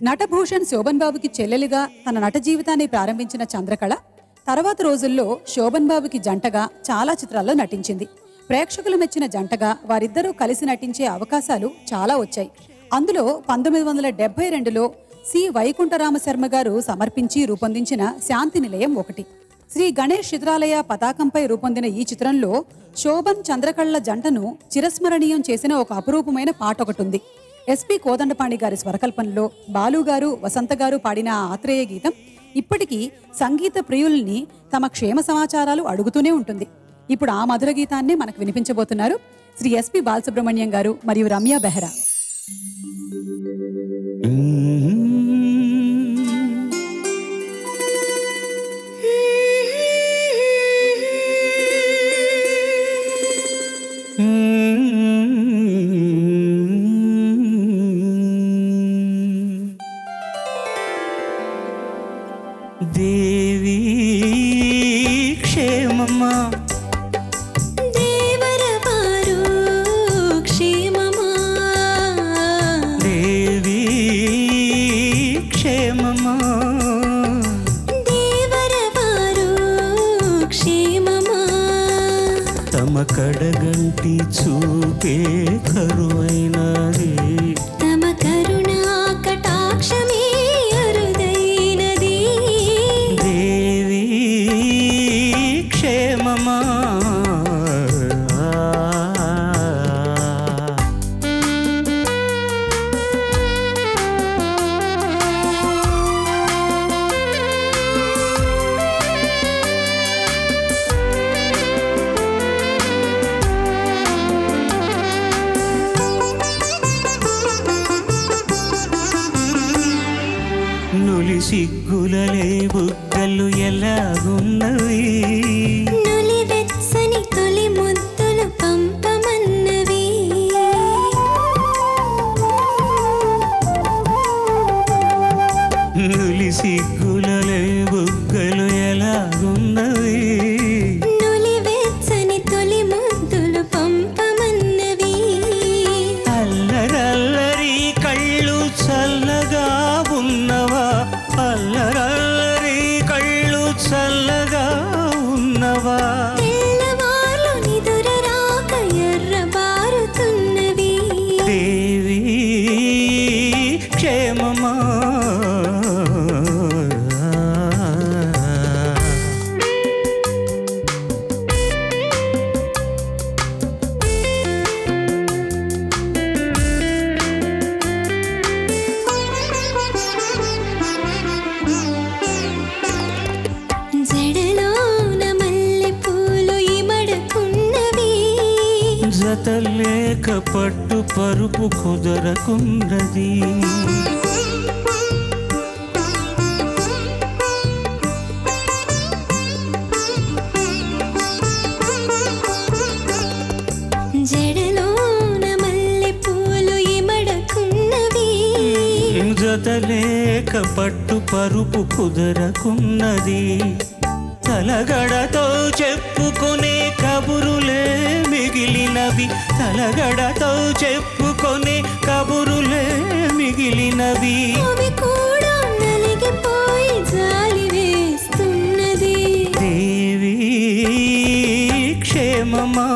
నటభూషణ్ శోభన్ బాబుకి చెల్లెలిగా తన నట జీవితాన్ని ప్రారంభించిన చంద్రకళ తర్వాత రోజుల్లో శోభన్ బాబుకి జంటగా చాలా చిత్రాల్లో నటించింది ప్రేక్షకులు మెచ్చిన జంటగా వారిద్దరూ కలిసి నటించే అవకాశాలు చాలా వచ్చాయి అందులో పంతొమ్మిది వందల డెబ్బై రెండులో సి వైకుంఠరామ శర్మ గారు సమర్పించి రూపొందించిన శాంతి నిలయం ఒకటి శ్రీ గణేష్ చిత్రాలయ పతాకంపై రూపొందిన ఈ చిత్రంలో శోభన్ చంద్రకళ్ళ జంటను చిరస్మరణీయం చేసిన ఒక అపురూపమైన పాట ఒకటి ఉంది ఎస్పి కోదండపాణి గారి స్వరకల్పనలో బాలు గారు వసంత గారు పాడిన ఆ ఆత్రేయ గీతం ఇప్పటికీ సంగీత ప్రియుల్ని తమ క్షేమ సమాచారాలు అడుగుతూనే ఉంటుంది ఇప్పుడు ఆ మధుర గీతాన్నే మనకు వినిపించబోతున్నారు శ్రీ ఎస్పి బాలసుబ్రహ్మణ్యం గారు మరియు రమ్య బెహ్రా దేవి క్షేమమా దేవరవారు క్షేమమా దేవి క్షేమమా దేవరవారు క్షేమమా తమ కడగంటి చూపే కరువైనది తమ కరుణా కటాక్షమే అరుదైనది దేవి క్షేమమా నులి సిగ్గులలే బుగ్గలు ఎలాగున్నవి నులి వెచ్చని తొలి ముద్దులు పంపమన్నవి నులి సిగ్గులలే బుగ్గలు ఎలాగున్నవి నులి వెచ్చని తొలి ముద్దులు పంపమన్నవి అల్లరల్లరి కళ్ళు చల్లగా ఉన్నవా అల్లరల్లరి కళ్ళు చల్లగా ఉన్నవా తెల్లవార్లు నిదుర రాక ఎర్రబారుతున్నవి దేవి క్షేమమా జడలోన మల్లె పూలు ఇమడకున్నవి జతలేక పట్టు పరుపు కుదరకున్నది జడలోన మల్లె పూలు ఇమడకున్నవి జతలేక పట్టు పరుపు కుదరకున్నది తలగడతో చెప్పుకునే కబురులే మిగిలినవి తలగడతో చెప్పుకునే కబురులే మిగిలినవి అవి కూడా నలిగిపోయి జాలి వేస్తున్నది దేవి క్షేమమా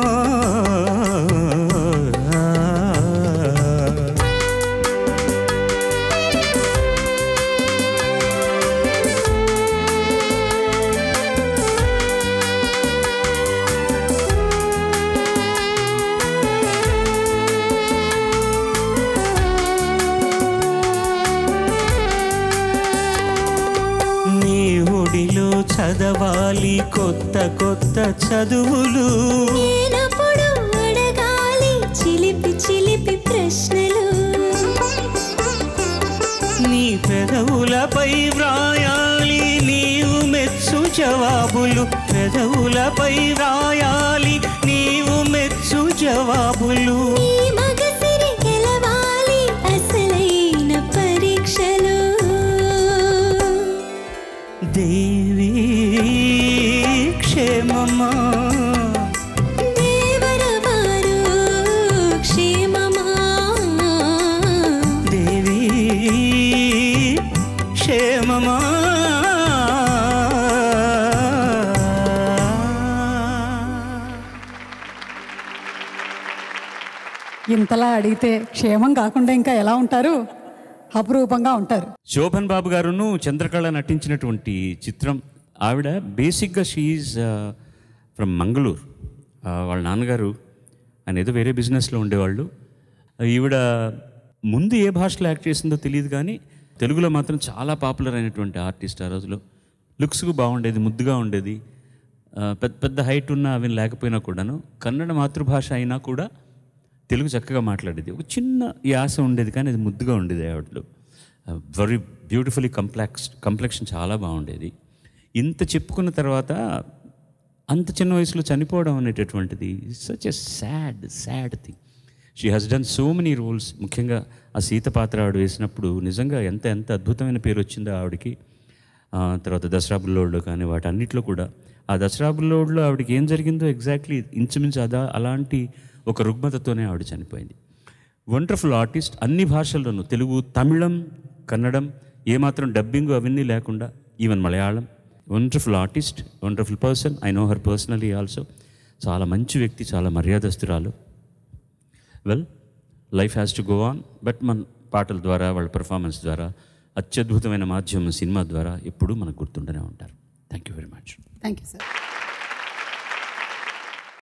నీ ఒడిలో చదవాలి కొత్త కొత్త చదువులు నేనప్పుడు అడగాలి చిలిపి చిలిపి ప్రశ్నలు నీ పెదవులపై వ్రాయాలి నీవు మెచ్చు జవాబులు పెదవులపై వ్రాయాలి నీవు మెచ్చు జవాబులు ఈ మగసిరి గెలవాలి అసలైన పరీక్షలు దేవి క్షేమమా దేవరవారు క్షేమమా దేవి ఇంతలా అడిగితే క్షేమం కాకుండా ఇంకా ఎలా ఉంటారు అపురూపంగా ఉంటారు శోభన్ బాబు గారును చంద్రకళ నటించినటువంటి చిత్రం ఆవిడ బేసిక్గా షీఈ్ ఫ్రమ్ మంగళూరు వాళ్ళ నాన్నగారు ఆయన ఏదో వేరే బిజినెస్లో ఉండేవాళ్ళు ఈవిడ ముందు ఏ భాషలో యాక్ట్ చేసిందో తెలియదు కానీ తెలుగులో మాత్రం చాలా పాపులర్ అయినటువంటి ఆర్టిస్ట్ ఆ రోజులో లుక్స్కు బాగుండేది ముద్దుగా ఉండేది ఆ, పెద్ద పెద్ద హైట్ ఉన్న అవి లేకపోయినా కూడాను కన్నడ మాతృభాష అయినా కూడా తెలుగు చక్కగా మాట్లాడేది ఒక చిన్న యాస ఉండేది కానీ అది ముద్దుగా ఉండేది ఆవిడలో వెరీ బ్యూటిఫుల్లీ కంప్లెక్స్ కంప్లెక్షన్ చాలా బాగుండేది ఇంత చెప్పుకున్న తర్వాత అంత చిన్న వయసులో చనిపోవడం అనేటటువంటిది such a sad sad thing she has done so many roles ముఖ్యంగా ఆ సీత పాత్ర ఆవిడ వేసినప్పుడు నిజంగా ఎంత ఎంత అద్భుతమైన పేరు వచ్చిందో ఆవిడకి ఆ, తర్వాత దసరా బుల్లోడ్లో కానీ వాటన్నిటిలో కూడా ఆ దసరా బుల్లోడ్లో ఆవిడకి ఏం జరిగిందో ఎగ్జాక్ట్లీ ఇంచుమించు అదా అలాంటి ఒక రుగ్మతతోనే ఆవిడ చనిపోయింది వండర్ఫుల్ ఆర్టిస్ట్ అన్ని భాషల్లోనూ తెలుగు తమిళం కన్నడం ఏమాత్రం డబ్బింగ్ అవన్నీ లేకుండా even Malayalam wonderful artist wonderful person I know her personally also చాలా మంచి వ్యక్తి చాలా మర్యాదస్తురాలు well life has to go on but మన పాటల ద్వారా వాళ్ళ పెర్ఫార్మెన్స్ ద్వారా అత్యద్భుతమైన మాధ్యమం సినిమా ద్వారా ఎప్పుడూ మనకు గుర్తుంటూనే ఉంటారు thank you very much thank you sir